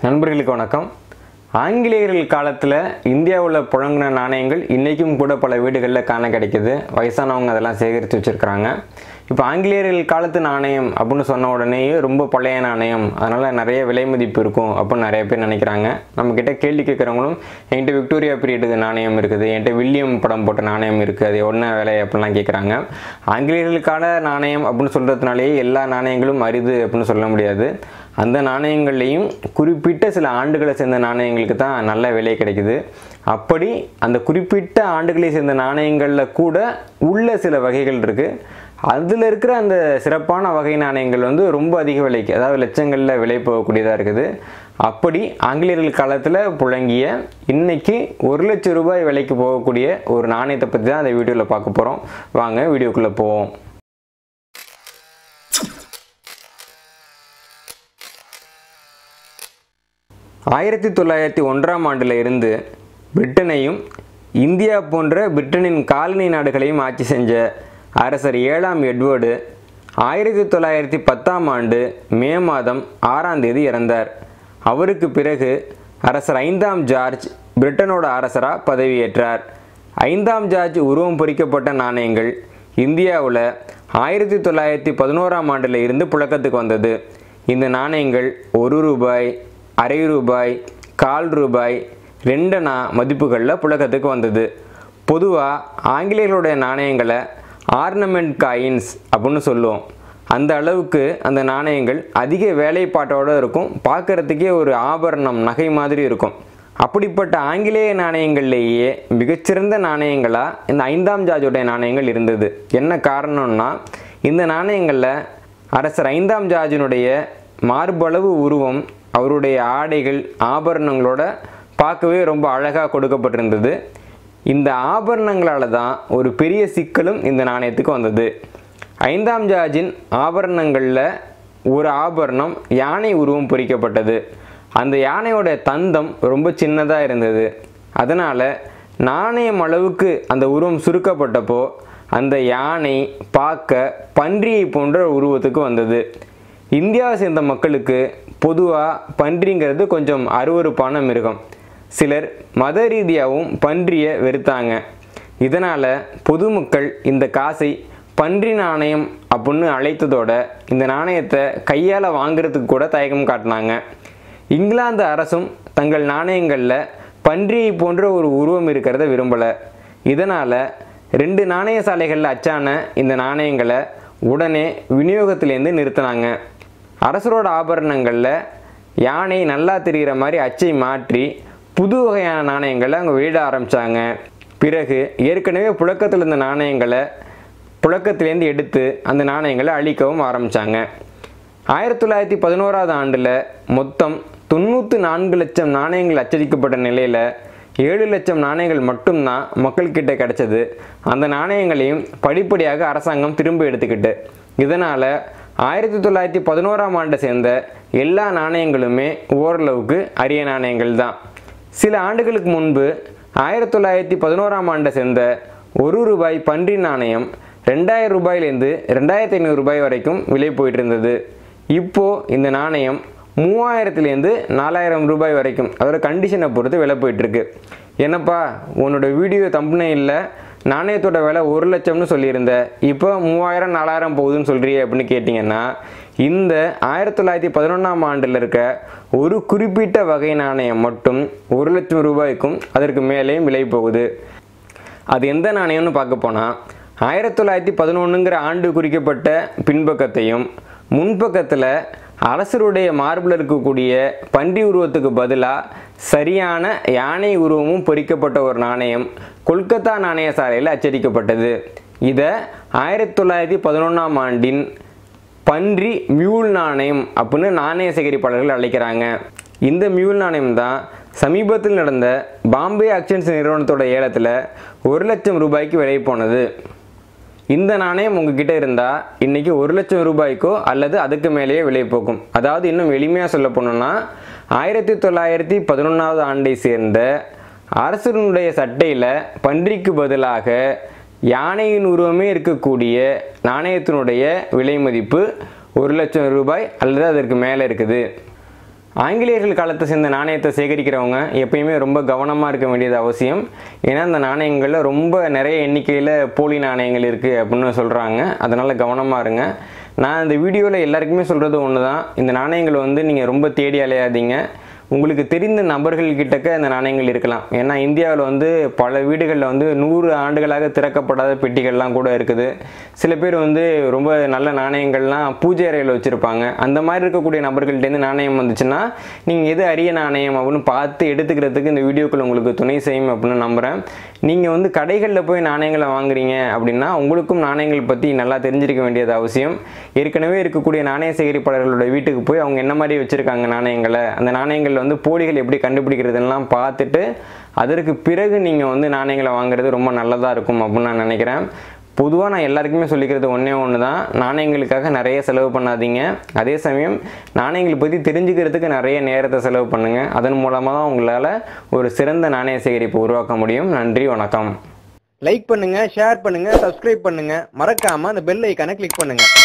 நண்பர்களுக்கு வணக்கம் ஆங்கிலேயர்கள் காலத்தில் இந்தியாவில் புழங்கின நாணயங்கள் இன்றைக்கும் கூட பல வீடுகளில் காண கிடைக்குது வயசானவங்க அதெல்லாம் சேகரித்து வச்சுருக்கிறாங்க இப்போ ஆங்கிலேயர்கள் காலத்து நாணயம் அப்படின்னு சொன்ன உடனேயே ரொம்ப பழைய நாணயம் அதனால் நிறைய விலை மதிப்பு இருக்கும் அப்படின்னு நிறைய பேர் நினைக்கிறாங்க நம்மக்கிட்ட கேள்வி கேட்குறவங்களும் என்கிட்ட விக்டோரியா பீரியடு நாணயம் இருக்குது என்கிட்ட வில்லியம் படம் போட்ட நாணயம் இருக்குது அது என்ன விலை அப்படிலாம் கேட்குறாங்க ஆங்கிலேயர்களுக்கான நாணயம் அப்படின்னு சொல்கிறதுனாலேயே எல்லா நாணயங்களும் அரிது அப்படின்னு சொல்ல முடியாது அந்த நாணயங்கள்லேயும் குறிப்பிட்ட சில ஆண்டுகளை சேர்ந்த நாணயங்களுக்கு தான் நல்ல விலை கிடைக்குது அப்படி அந்த குறிப்பிட்ட ஆண்டுகளை சேர்ந்த நாணயங்களில் கூட உள்ள சில வகைகள் இருக்குது அதில் இருக்கிற அந்த சிறப்பான வகை நாணயங்கள் வந்து ரொம்ப அதிக விலைக்கு அதாவது லட்சங்களில் விலை போகக்கூடியதாக இருக்குது அப்படி ஆங்கிலேயர்கள் காலத்தில் புழங்கிய இன்னைக்கு ஒரு லட்சம் ரூபாய் விலைக்கு போகக்கூடிய ஒரு நாணயத்தை பற்றி தான் அந்த வீடியோவில் பார்க்க போகிறோம் வாங்க வீடியோக்குள்ளே போவோம் ஆயிரத்தி தொள்ளாயிரத்தி ஒன்றாம் ஆண்டில் இருந்து பிரிட்டனையும் இந்தியா போன்ற பிரிட்டனின் காலனி நாடுகளையும் ஆட்சி செஞ்ச அரசர் ஏழாம் எட்வர்டு ஆயிரத்தி தொள்ளாயிரத்தி பத்தாம் ஆண்டு மே மாதம் ஆறாம் தேதி இறந்தார் அவருக்கு பிறகு அரசர் ஐந்தாம் ஜார்ஜ் பிரிட்டனோட அரசராக பதவியேற்றார் ஐந்தாம் ஜார்ஜ் உருவம் பொறிக்கப்பட்ட நாணயங்கள் இந்தியாவில் ஆயிரத்தி தொள்ளாயிரத்தி பதினோராம் ஆண்டில் இருந்து புழக்கத்துக்கு வந்தது இந்த நாணயங்கள் ஒரு ரூபாய் அரை ரூபாய் கால் ரூபாய் ரெண்டனா மதிப்புகளில் புழக்கத்துக்கு வந்தது பொதுவாக ஆங்கிலேயர்களுடைய நாணயங்களை ஆர்னமெண்ட் காயின்ஸ் அப்படின்னு சொல்லுவோம் அந்த அளவுக்கு அந்த நாணயங்கள் அதிக வேலைப்பாட்டோடு இருக்கும் பார்க்குறதுக்கே ஒரு ஆபரணம் நகை மாதிரி இருக்கும் அப்படிப்பட்ட ஆங்கிலேய நாணயங்கள்லேயே மிகச்சிறந்த நாணயங்களாக இந்த ஐந்தாம் ஜார்ஜுடைய நாணயங்கள் இருந்தது என்ன காரணம்னா இந்த நாணயங்களில் அரசர் ஐந்தாம் ஜார்ஜினுடைய மார்பளவு உருவம் அவருடைய ஆடைகள் ஆபரணங்களோட பார்க்கவே ரொம்ப அழகாக கொடுக்கப்பட்டிருந்தது இந்த ஆபரணங்களால் தான் ஒரு பெரிய சிக்கலும் இந்த நாணயத்துக்கு வந்தது ஐந்தாம் ஜார்ஜின் ஆபரணங்களில் ஒரு ஆபரணம் யானை உருவம் பொறிக்கப்பட்டது அந்த யானையோட தந்தம் ரொம்ப சின்னதாக இருந்தது அதனால் நாணயம் அளவுக்கு அந்த உருவம் சுருக்கப்பட்டப்போ அந்த யானை பார்க்க பன்றியை போன்ற உருவத்துக்கு வந்தது இந்தியாவை சேர்ந்த மக்களுக்கு பொதுவாக பன்றிங்கிறது கொஞ்சம் அருவறுப்பான மிருகம் சிலர் மத ரீதியாகவும் பன்றியை வெறுத்தாங்க இதனால் பொதுமக்கள் இந்த காசை பன்றி நாணயம் அப்படின்னு அழைத்ததோட இந்த நாணயத்தை கையால் வாங்குறதுக்கு கூட தயக்கம் காட்டினாங்க இங்கிலாந்து அரசும் தங்கள் நாணயங்களில் பன்றியை போன்ற ஒரு உருவம் இருக்கிறத விரும்பலை இதனால் ரெண்டு நாணய சாலைகளில் அச்சான இந்த நாணயங்களை உடனே விநியோகத்திலேருந்து நிறுத்தினாங்க அரசரோட ஆபரணங்களில் யானை நல்லா தெரிகிற மாதிரி அச்சை மாற்றி புது வகையான நாணயங்களை அவங்க வெளியிட ஆரம்பித்தாங்க பிறகு ஏற்கனவே புழக்கத்தில் இருந்த நாணயங்களை புழக்கத்திலேருந்து எடுத்து அந்த நாணயங்களை அழிக்கவும் ஆரம்பித்தாங்க ஆயிரத்தி தொள்ளாயிரத்தி பதினோராவது ஆண்டில் மொத்தம் தொண்ணூற்றி நான்கு லட்சம் நாணயங்கள் அச்சடிக்கப்பட்ட நிலையில் ஏழு லட்சம் நாணயங்கள் மட்டும்தான் மக்கள்கிட்ட கிடைச்சது அந்த நாணயங்களையும் படிப்படியாக அரசாங்கம் திரும்ப எடுத்துக்கிட்டு இதனால் ஆயிரத்தி தொள்ளாயிரத்தி பதினோராம் ஆண்டை சேர்ந்த எல்லா நாணயங்களுமே ஓரளவுக்கு அரிய நாணயங்கள் தான் சில ஆண்டுகளுக்கு முன்பு ஆயிரத்தி தொள்ளாயிரத்தி பதினோராம் ஆண்டை சேர்ந்த ஒரு ரூபாய் பன்றி நாணயம் ரெண்டாயிரம் ரூபாயிலேருந்து ரெண்டாயிரத்தி ஐநூறு ரூபாய் வரைக்கும் விலை போயிட்டு இருந்தது இப்போது இந்த நாணயம் மூவாயிரத்துலேருந்து நாலாயிரம் ரூபாய் வரைக்கும் அதோட கண்டிஷனை பொறுத்து விலை போயிட்டுருக்கு என்னப்பா உன்னோட வீடியோ தம்பனையில் நாணயத்தோட விலை ஒரு லட்சம்னு சொல்லியிருந்த இப்போ மூவாயிரம் நாலாயிரம் போகுதுன்னு சொல்கிறியே அப்படின்னு கேட்டிங்கன்னா இந்த ஆயிரத்தி தொள்ளாயிரத்தி பதினொன்றாம் ஆண்டில் இருக்க ஒரு குறிப்பிட்ட வகை நாணயம் மட்டும் ஒரு லட்சம் ரூபாய்க்கும் அதற்கு மேலேயும் விலை போகுது அது எந்த நாணயம்னு பார்க்க போனால் ஆயிரத்தி தொள்ளாயிரத்தி பதினொன்றுங்கிற ஆண்டு குறிக்கப்பட்ட பின்பக்கத்தையும் முன்பக்கத்தில் அரசருடைய மார்பில் இருக்கக்கூடிய பன்றி உருவத்துக்கு பதிலாக சரியான யானை உருவமும் பொறிக்கப்பட்ட ஒரு நாணயம் கொல்கத்தா நாணய சாலையில் அச்சடிக்கப்பட்டது இதை ஆயிரத்தி தொள்ளாயிரத்தி பதினொன்றாம் ஆண்டின் பன்றி மியூல் நாணயம் அப்படின்னு நாணய சேகரிப்பாளர்கள் அழைக்கிறாங்க இந்த மியூல் நாணயம் தான் சமீபத்தில் நடந்த பாம்பே ஆக்ஷன்ஸ் நிறுவனத்தோட ஏலத்தில் ஒரு லட்சம் ரூபாய்க்கு விலை போனது இந்த நாணயம் உங்ககிட்ட இருந்தால் இன்றைக்கி ஒரு லட்சம் ரூபாய்க்கோ அல்லது அதுக்கு மேலேயே விலை போகும் அதாவது இன்னும் எளிமையாக சொல்ல போனோம்னா ஆயிரத்தி தொள்ளாயிரத்தி பதினொன்றாவது ஆண்டை சேர்ந்த அரசனுடைய சட்டையில் பன்றிக்கு பதிலாக யானையின் உருவமே இருக்கக்கூடிய நாணயத்தினுடைய விலை மதிப்பு ஒரு லட்சம் ரூபாய் அல்லது அதற்கு மேலே இருக்குது ஆங்கிலேயர்கள் காலத்தை சேர்ந்த நாணயத்தை சேகரிக்கிறவங்க எப்பயுமே ரொம்ப கவனமாக இருக்க வேண்டியது அவசியம் ஏன்னா இந்த நாணயங்களில் ரொம்ப நிறைய எண்ணிக்கையில் போலி நாணயங்கள் இருக்குது அப்படின்னு சொல்கிறாங்க அதனால் கவனமாக இருங்க நான் இந்த வீடியோவில் எல்லாருக்குமே சொல்கிறது ஒன்று தான் இந்த நாணயங்கள் வந்து நீங்கள் ரொம்ப தேடி அலையாதீங்க உங்களுக்கு தெரிந்த நபர்கள் கிட்டக்க இந்த நாணயங்கள் இருக்கலாம் ஏன்னா இந்தியாவில் வந்து பல வீடுகளில் வந்து நூறு ஆண்டுகளாக திறக்கப்படாத பெட்டிகள்லாம் கூட இருக்குது சில பேர் வந்து ரொம்ப நல்ல நாணயங்கள்லாம் பூஜை அறையில் வச்சுருப்பாங்க அந்த மாதிரி இருக்கக்கூடிய நபர்கள்ட்டேருந்து நாணயம் வந்துச்சுன்னா நீங்கள் எது அரிய நாணயம் அப்படின்னு பார்த்து எடுத்துக்கிறதுக்கு இந்த வீடியோக்கள் உங்களுக்கு துணை செய்யும் அப்படின்னு நம்புகிறேன் நீங்கள் வந்து கடைகளில் போய் நாணயங்களை வாங்குறீங்க அப்படின்னா உங்களுக்கும் நாணயங்கள் பற்றி நல்லா தெரிஞ்சிருக்க வேண்டியது அவசியம் ஏற்கனவே இருக்கக்கூடிய நாணய சேகரிப்பாளர்களோட வீட்டுக்கு போய் அவங்க என்ன மாதிரி வச்சுருக்காங்க நாணயங்களை அந்த நாணயங்கள் வந்து போலிகள் எப்படி கண்டுபிடிக்கிறதுலாம் பார்த்துட்டு அதற்கு பிறகு நீங்கள் வந்து நாணயங்களை வாங்குறது ரொம்ப நல்லதாக இருக்கும் அப்படின்னு நான் நினைக்கிறேன் பொதுவாக நான் எல்லாருக்குமே சொல்லிக்கிறது ஒன்றே ஒன்று தான் நாணயங்களுக்காக நிறைய செலவு பண்ணாதீங்க அதே சமயம் நாணயங்களை பற்றி தெரிஞ்சுக்கிறதுக்கு நிறைய நேரத்தை செலவு பண்ணுங்கள் அதன் மூலமாக தான் உங்களால் ஒரு சிறந்த நாணய சேகரிப்பு உருவாக்க முடியும் நன்றி வணக்கம் லைக் பண்ணுங்க ஷேர் பண்ணுங்க சப்ஸ்கிரைப் பண்ணுங்க மறக்காம அந்த பெல் ஐக்கானை கிளிக் பண்ணுங்க